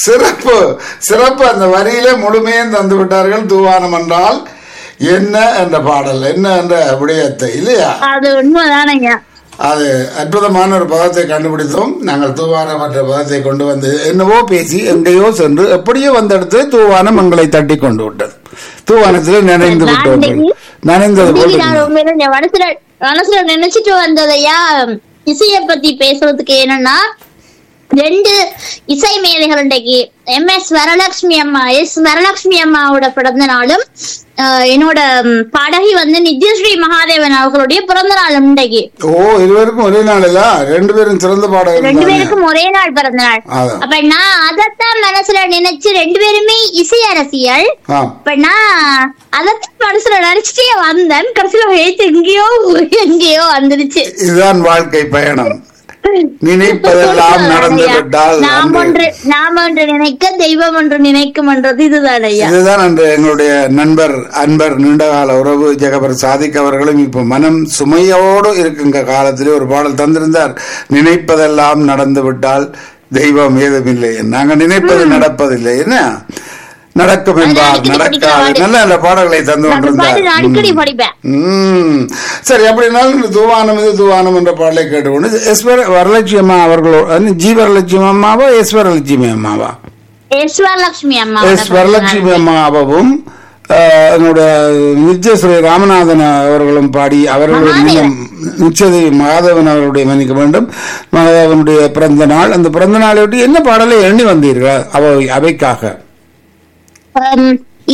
சிறப்பு சிறப்பு அந்த வரியிலே முழுமையும் தந்து விட்டார்கள் தூவானம் என்றால் என்ன என்ற பாடல் என்ன என்ற விடயத்தை இல்லையா அது உண்மைதானங்க அது அற்புதமான ஒரு பதத்தை கண்டுபிடித்தோம் நாங்கள் தூவானம் என்ற பதத்தை கொண்டு வந்து என்னவோ பேசி எங்கேயோ சென்று எப்படியோ வந்த இடத்துல தூவானம் எங்களை தட்டி கொண்டு விட்டது தூவானத்தில் நினைந்து விட்டோர்கள் நனைந்தது போல் இன்னைக்கு நான் இருந்தது. உண்மையில என் மனசுல மனசுல நினைச்சிட்டு வந்ததையா இசைய பத்தி பேசுறதுக்கு என்னன்னா ரெண்டு இசை மேதைகள் இன்றைக்கு எம் எஸ் வரலட்சுமி அம்மா எஸ் வரலட்சுமி அம்மாவோட பிறந்த நாளும் ஆஹ், என்னோட ம், பாடகி வந்து நித்யஸ்ரீ மகாதேவன் அவர்களுடைய பிறந்த நாள் இன்றைக்கு ஓ இருவருக்கும் ஒரே நாளில் ரெண்டு பேரும் சிறந்த பாடகர்கள் ரெண்டு தானே? பேருக்கும் ஒரே நாள் பிறந்த நாள் அதான். அப்ப நான் அதத்தான் மனசுல நினைச்சு ரெண்டு பேருமே இசை அரசியல் ஆ இப்ப நான் அதத்தான் மனசுல நினைச்சிட்டே வந்தேன் கடைசியில எழுத்து எங்கேயோ எங்கேயோ வந்துருச்சு இதுதான் வாழ்க்கை பயணம் நினைப்பதெல்லாம் நடந்து விட்டால் நாம் அன்று- ஒன்று நாம் ஒன்று நினைக்க தெய்வம் ஒன்று நினைக்கும் என்றது இதுதான் ஐயா இதுதான் அன்று எங்களுடைய நண்பர் அன்பர் நீண்டகால உறவு ஜெகபர் சாதிக் அவர்களும் இப்போ மனம் சுமையோடு இருக்குங்க காலத்திலே ஒரு பாடல் தந்திருந்தார் நினைப்பதெல்லாம் நடந்து விட்டால் தெய்வம் ஏதுமில்லை நாங்க நினைப்பது நடப்பதில்லை என்ன நடக்கும் என்பார் அடிக்கடி நடக்காது படிக்கிற நல்ல நல்ல பாடல்களை தந்து அந்த பாட்டு நான் கொண்டிருந்தார் அடிக்கடி ம். படிப்பேன் ம். சரி அப்படின்னாலும் இந்த தூவானம் இது தூவானம் என்ற பாடலை கேட்டுக்கொண்டு எஸ்வர் வரலட்சுமி அம்மா அவர்களோ அஹ், ஜி வரலட்சுமி அம்மாவா எஸ் வரலட்சுமி அம்மாவா ஈஸ்வரலட்சுமி அம்மா எஸ் வரலட்சுமி அம்மாவும் அஹ், என்னுடைய நித்யஸ்ரீ ராமநாதன் அவர்களும் பாடி அவர்களுடைய மகாதேவன். நிச்சயதை மகாதேவன் அவர்களுடைய மன்னிக்க வேண்டும் மகாதேவனுடைய பிறந்த நாள் அந்த பிறந்த நாளையொட்டி என்ன பாடலை எண்ணி வந்தீர்கள் அவை அவைக்காக ஹம்,